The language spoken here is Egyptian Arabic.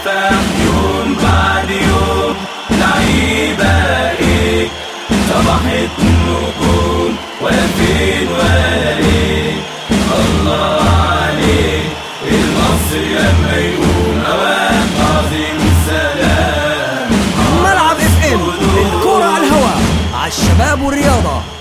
كفاح يوم بعد يوم لعيبة ايه صبحت نجوم ولا فين ولا ايه الله عليك المصري لما يقوم اوام عظيم سلام ملعب اف ام الكورة على الهواء على الشباب والرياضة